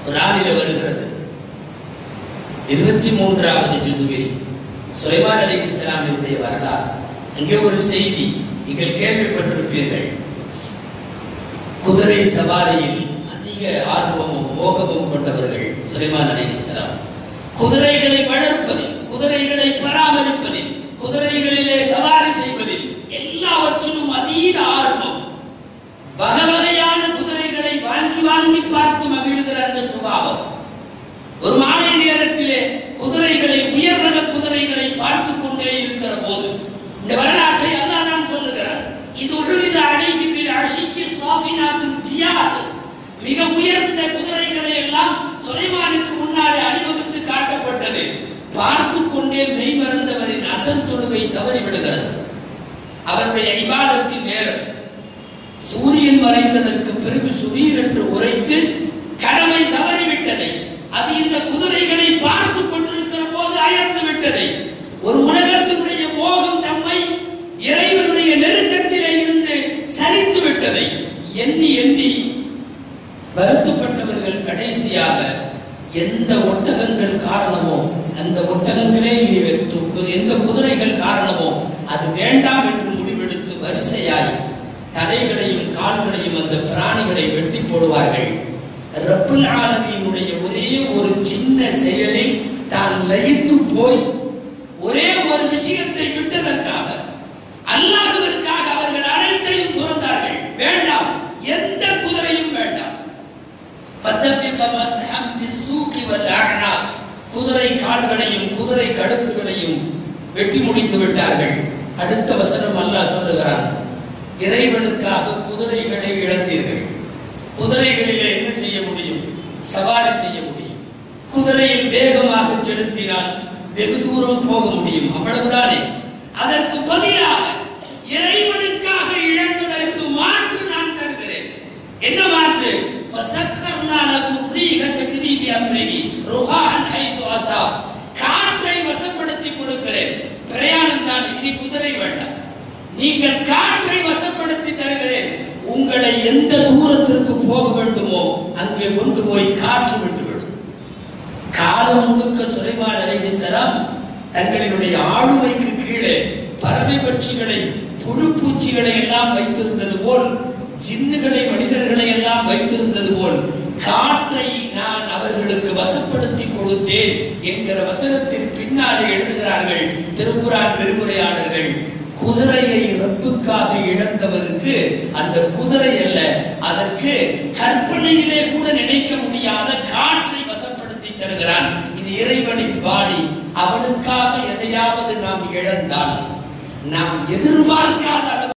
குரானில் வருகிறது இருபத்தி மூன்றாவது ஜுசுவில் சுலைமான் அலி இஸ்லாமியுடைய வரலாறு அங்கே ஒரு செய்தி நீங்கள் கேள்விப்பட்டிருப்பீர்கள் குதிரை சவாரியில் அதிக ஆர்வமும் மோகமும் கொண்டவர்கள் சுலைமான் அலி இஸ்லாம் குதிரைகளை வளர்ப்பதில் குதிரைகளை பராமரிப்பதில் குதிரைகளிலே சவாரி செய்வதில் எல்லாவற்றிலும் அதீத ஆர்வம் வகை வகையான குதிரைகளை வாங்கி வாங்கி பார்த்து மகிழ்கிற அந்த சுபாவம் ஒரு மாலை நேரத்திலே குதிரைகளை உயர் ரக குதிரைகளை பார்த்து கொண்டே இருக்கிற போது இந்த வரலாற்றை அல்லாஹ் நான் சொல்லுகிறார் இது உருவித அழிகின்ற அழிக்கு சாஃபினாத்தின் ஜியாது மிக உயர்ந்த குதிரைகளை எல்லாம் சுலைமானுக்கு முன்னாலே அணிவகுத்து காட்டப்பட்டது பார்த்து கொண்டே மெய்மறந்தவரின் அசல் தொழுகை தவறிவிடுகிறது அவருடைய இபாதத்தின் நேரம் சூரியன் மறைந்ததற்கு பிறகு சுரீர் என்று உரைத்து கடமை தவறிவிட்டதை அது இந்த குதிரைகளை பார்த்து கொண்டிருக்கிற போது அயர்ந்து விட்டதை ஒரு உலகத்தினுடைய மோகம் தம்மை இறைவனுடைய நெருக்கத்திலே இருந்து சரித்து விட்டதை எண்ணி எண்ணி வருத்தப்பட்டவர்கள் கடைசியாக எந்த ஒட்டகங்கள் காரணமோ அந்த ஒட்டகங்களே இனி வெறுத்து எந்த குதிரைகள் காரணமோ அது வேண்டாம் என்று முடிவெடுத்து வரிசையாய் தலைகளையும் கால்களையும் அந்த பிராணிகளை வெட்டி போடுவார்கள் ரப்புல் ஆலமீனுடைய ஒரே ஒரு சின்ன செயலில் தான் லயித்து போய் ஒரே ஒரு விஷயத்தை விட்டதற்காக அல்லாஹ்விற்காக அவர்கள் அனைத்தையும் துறந்தார்கள் வேண்டாம் எந்த குதிரையும் வேண்டாம் فَتَفِقَ مَسْحًا بِالسُّوقِ وَالْأَعْنَاقِ குதிரை கால்களையும் குதிரை கழுத்துகளையும் வெட்டி முடித்து விட்டார்கள் அடுத்த வசனம் அல்லாஹ் சொல்லுகிறான் இறைவனுக்காக குதிரைகளை இழந்தீர்கள் குதிரைகளிலே என்ன செய்ய முடியும் சவாரி செய்ய முடியும் குதிரையில் வேகமாக செலுத்தினால் வெகு தூரம் போக முடியும் அவ்வளவுதானே அதற்கு பதிலாக இறைவனுக்காக இழந்ததற்கு மாற்று நான் தருகிறேன் என்ன மாற்று فسخرنا له الريح تجري بأمره رخاء حيث أصاب காற்றை வசப்படுத்தி கொடுக்கிறேன் பிரயாணம் தான் இனி குதிரை வேண்டாம் நீங்கள் காற்றை வசப்படுத்தி தருகிறேன் உங்களை எந்த தூரத்திற்கு போக வேண்டுமோ அங்கே கொண்டு போய் காற்று விட்டுவிடும் காலம் முழுக்க சுலைமான் அலைஹிஸ்ஸலாம் தங்களினுடைய ஆளுமைக்கு கீழே பறவை பட்சிகளை புழு பூச்சிகளை எல்லாம் வைத்திருந்தது போல் ஜின்னுகளை மனிதர்களை எல்லாம் வைத்திருந்தது போல் காற்றை நான் அவர்களுக்கு வசப்படுத்தி கொடுத்தேன் என்கிற வசனத்தின் பின்னாலே எழுதுகிறார்கள் திருக்குறான் விரிவுரையாளர்கள் குதிரையை ரப்புக்காக இழந்தவருக்கு அந்த குதிரை அல்ல அதற்கு கற்பனையிலே கூட நினைக்க முடியாத காற்றை வசப்படுத்தி தருகிறான் இது இறைவனின் வாணி அவனுக்காக எதையாவது நாம் இழந்தால் நாம் எதிர்பார்க்காத அளவு